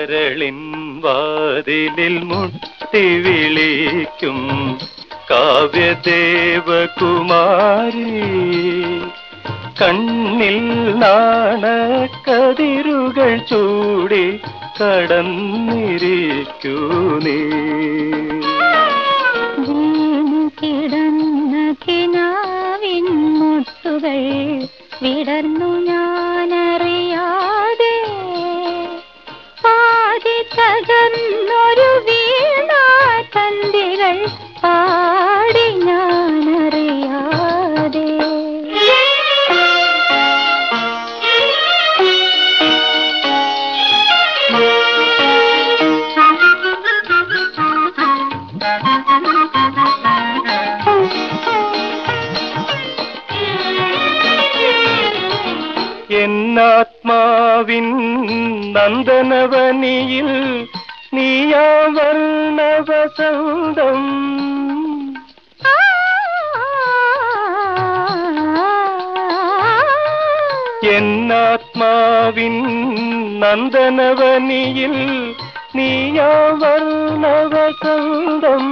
കരളിൻ വാതിലിൽ മുട്ടി വിളിക്കും കാവ്യദേവകുമാരി കണ്ണിൽ നാണക്കതിരുകൾ ചൂടി കടന്നിരിക്കൂ നീ വീണു കിടന്ന കിനാവിൻ മുട്ടുകൾ വിടർന്നു ഞാനറിയാതെ പാതി തകർന്നൊരു വീണാ തന്തികൾ പാടി ഞാനറിയാതെ എന്നാത്മാവിൻ നന്ദനവനിയിൽ നീയാ വർണ്ണവസന്തം എന്നാത്മാവിൻ നന്ദനവനിയിൽ നീയാ വർണ്ണവസന്തം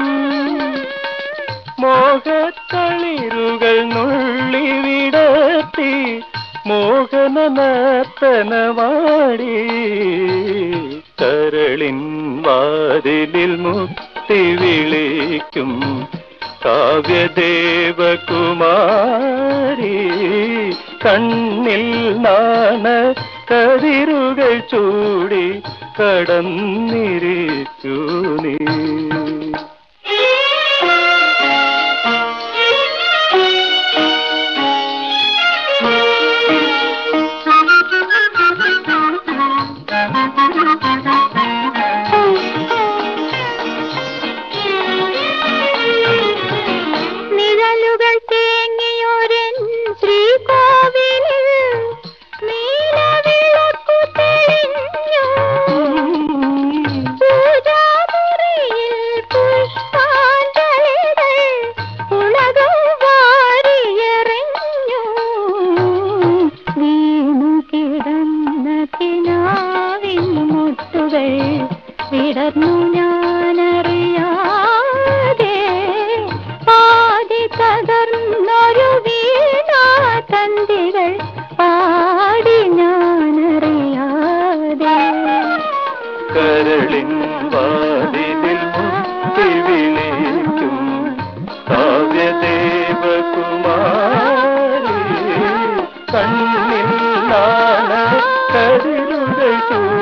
മോഹത്തളിരുകൾ നുള്ളി വിടത്തി മോഹന നർത്തനമാടി കരളിൻ വാതിലിൽ മുത്തി വിളിക്കും കാവ്യദേവകുമാരി കണ്ണിൽ നാണ കതിരുകൾ ചൂടി കടന്നിരിക്കൂ നീ നിഴലുകൾ തേങ്ങിയൊരൻ ശ്രീകോവിലിൽ നീലവിളക്കു തെളിഞ്ഞു പൂജാമുറിയിൽ പുഷ്പാഞ്ജലികൾ ഉലകം വാരിയെറിഞ്ഞു വീണു കിടന്ന കിനാവിൻ മുട്ടുകൾ വിടർന്നു ഞാനറിയാതെ പാതി തകർന്നൊരു വീണാ തന്തികൾ പാടി ഞാനറിയാതെ കരളിൻ വാതിലിൽ മുട്ടി വിളിക്കും കാവ്യദേവകുമാരി കണ്ണിൽ നാണ കതിരുകൾ ചൂടി